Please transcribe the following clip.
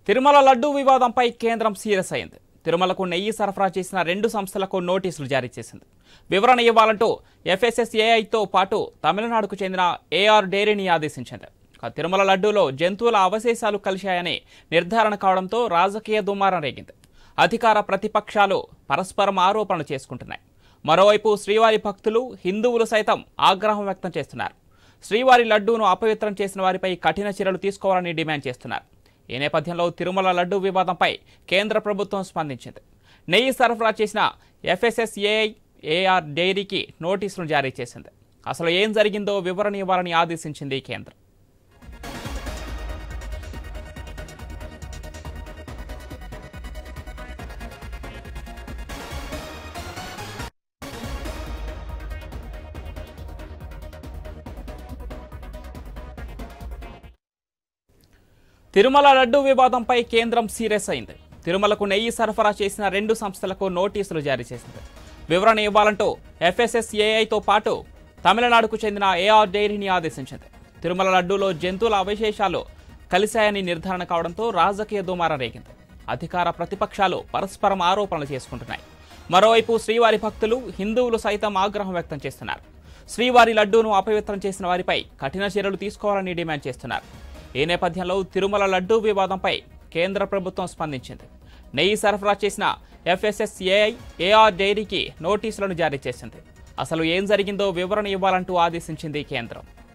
తిరుమల లడ్డూ వివాదంపై కేంద్రం సీరియస్ అయింది తిరుమలకు నెయ్యి సరఫరా చేసిన రెండు సంస్థలకు నోటీసులు జారీ చేసింది వివరణ ఇవ్వాలంటూ ఎఫ్ఎస్ఎస్ఏఐతో పాటు తమిళనాడుకు చెందిన ఏఆర్ డైరీని ఆదేశించింది ఇక తిరుమల లడ్డూలో జంతువుల అవశేషాలు కలిశాయని నిర్ధారణ కావడంతో రాజకీయ దుమారం రేగింది అధికార ప్రతిపక్షాలు పరస్పరం ఆరోపణలు చేసుకుంటున్నాయి మరోవైపు శ్రీవారి భక్తులు హిందువులు సైతం ఆగ్రహం వ్యక్తం చేస్తున్నారు శ్రీవారి లడ్డూను అపవిత్రం చేసిన వారిపై కఠిన చర్యలు తీసుకోవాలని డిమాండ్ చేస్తున్నారు ఈ నేపథ్యంలో తిరుమల లడ్డూ వివాదంపై కేంద్ర ప్రభుత్వం స్పందించింది నెయ్యి సరఫరా చేసిన ఎఫ్ఎస్ఎస్ఏఐ ఏఆర్ డైరీకి నోటీసులు జారీ చేసింది అసలు ఏం జరిగిందో వివరణ ఇవ్వాలని ఆదేశించింది కేంద్రం తిరుమల లడ్డూ వివాదంపై కేంద్రం సీరియస్ అయింది తిరుమలకు నెయ్యి సరఫరా చేసిన రెండు సంస్థలకు నోటీసులు జారీ చేసింది వివరణ ఇవ్వాలంటూ ఎఫ్ఎస్ఎస్ఏఐతో పాటు తమిళనాడుకు చెందిన ఏఆర్ డైరీని ఆదేశించింది తిరుమల లడ్డూలో జంతువుల అవశేషాలు కలిశాయని నిర్ధారణ కావడంతో రాజకీయ దుమారం రేగింది అధికార ప్రతిపక్షాలు పరస్పరం ఆరోపణలు చేసుకుంటున్నాయి మరోవైపు శ్రీవారి భక్తులు హిందువులు సైతం ఆగ్రహం వ్యక్తం చేస్తున్నారు శ్రీవారి లడ్డూను అపవిత్రం చేసిన వారిపై కఠిన చర్యలు తీసుకోవాలని డిమాండ్ చేస్తున్నారు ఈ నేపథ్యంలో తిరుమల లడ్డూ వివాదంపై కేంద్ర ప్రభుత్వం స్పందించింది నెయ్యి సరఫరా చేసిన ఎఫ్ఎస్ఎస్ఏఐ ఏఆర్ డైరీకి నోటీసులను జారీ చేసింది అసలు ఏం జరిగిందో వివరణ ఇవ్వాలంటూ ఆదేశించింది కేంద్రం